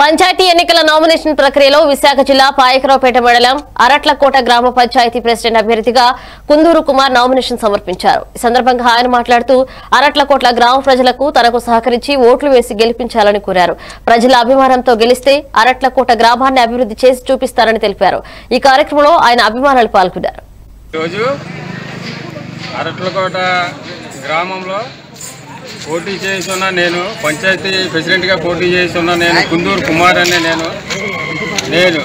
పంచాయతీ ఎన్నికల నామినేషన్ ప్రక్రియలో విశాఖ జిల్లా పాయకరావుపేట మండలం అరట్లకోట గ్రామ పంచాయతీ ప్రెసిడెంట్ అభ్యర్థిగా కుందూరు కుమార్ నామినేషన్ సమర్పించారు ఈ సందర్భంగా ఆయన మాట్లాడుతూ అరట్లకోట్ల గ్రామ ప్రజలకు తనకు సహకరించి ఓట్లు వేసి గెలిపించాలని కోరారు ప్రజల అభిమానంతో గెలిస్తే అరట్లకోట గ్రామాన్ని అభివృద్ధి చేసి చూపిస్తారని తెలిపారు ఈ కార్యక్రమంలో ఆయన అభిమానులు పాల్గొన్నారు ఈరోజు అరట్లకోట గ్రామంలో పోటీ చేస్తున్న నేను పంచాయతీ ప్రెసిడెంట్గా పోటీ చేస్తున్న నేను కుందూరు కుమార్ అనే నేను నేను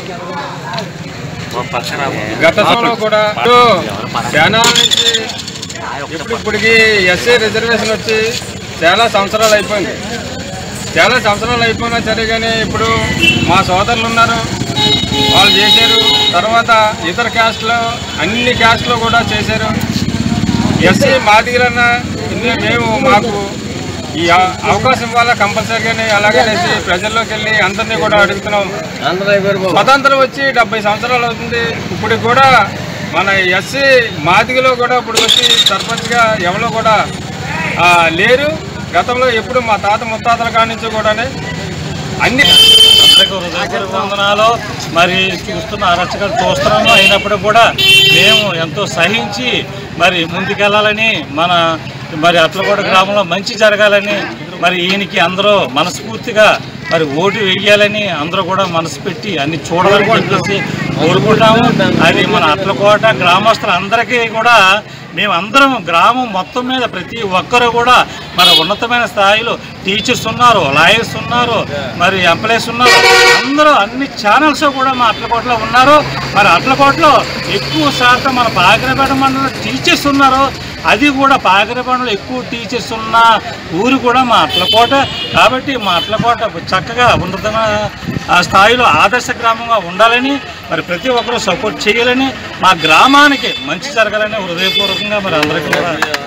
గతంలో కూడా చాలా నుంచి ఇప్పటికి ఎస్సీ రిజర్వేషన్ వచ్చి చాలా సంవత్సరాలు అయిపోయింది చాలా సంవత్సరాలు అయిపోయినా సరే కానీ ఇప్పుడు మా సోదరులు ఉన్నారు వాళ్ళు చేశారు తర్వాత ఇతర క్యాస్ట్లో అన్ని క్యాస్ట్లో కూడా చేశారు ఎస్సీ మాదిగలన్న ఇన్ని మేము మాకు ఈ అవ- అవకాశం వల్ల కంపల్సరీగానే అలాగనేసి ప్రజల్లోకి వెళ్ళి అందరినీ కూడా అడుగుతున్నాం స్వతంత్రం వచ్చి డెబ్బై సంవత్సరాలు అవుతుంది ఇప్పుడు కూడా మన ఎస్సీ మాదిగలో కూడా ఇప్పుడు వచ్చి సర్పంచ్గా ఎవరో కూడా ఆ, లేరు గతంలో ఎప్పుడు మా తాత ముత్తాతల కాడి నుంచి కూడానే అన్ని అందరికీ హృదయపూర్వక వందనాలు మరి చూస్తున్న అరచకలు చూస్తున్నాము అయినప్పుడు కూడా మేము ఎంతో సహించి మరి ముందుకెళ్ళాలని మన మరి అట్లకోట గ్రామంలో మంచి జరగాలని మరి ఈయనకి అందరూ మనస్ఫూర్తిగా మరి ఓటు వేయాలని అందరూ కూడా మనసు పెట్టి అన్ని చూడాలని చెప్పేసి కోరుకుంటాము అది మన అట్లకోట గ్రామస్తులందరికీ కూడా మేమందరం గ్రామం మొత్తం మీద ప్రతి ఒక్కరు కూడా మరి ఉన్నతమైన స్థాయిలో టీచర్స్ ఉన్నారు లాయర్స్ ఉన్నారు మరి ఎంప్లాయీస్ ఉన్నారు అందరూ అన్ని ఛానల్స్ కూడా మా అట్లకోటలో ఉన్నారు మరి అట్లకోటలో ఎక్కువ శాతం మన పాకిరపేట మండలం టీచర్స్ ఉన్నారు అది కూడా పాకిరపేటలో ఎక్కువ టీచర్స్ ఉన్న ఊరు కూడా మా అట్లకోట కాబట్టి మా అట్లకోట చక్కగా ఉన్నతమైన ఆ స్థాయిలో ఆదర్శ గ్రామంగా ఉండాలని మరి ప్రతి ఒక్కరూ సపోర్ట్ చేయాలని మా గ్రామానికి మంచి జరగాలని హృదయపూర్వకంగా మరి అందరికీ కూడా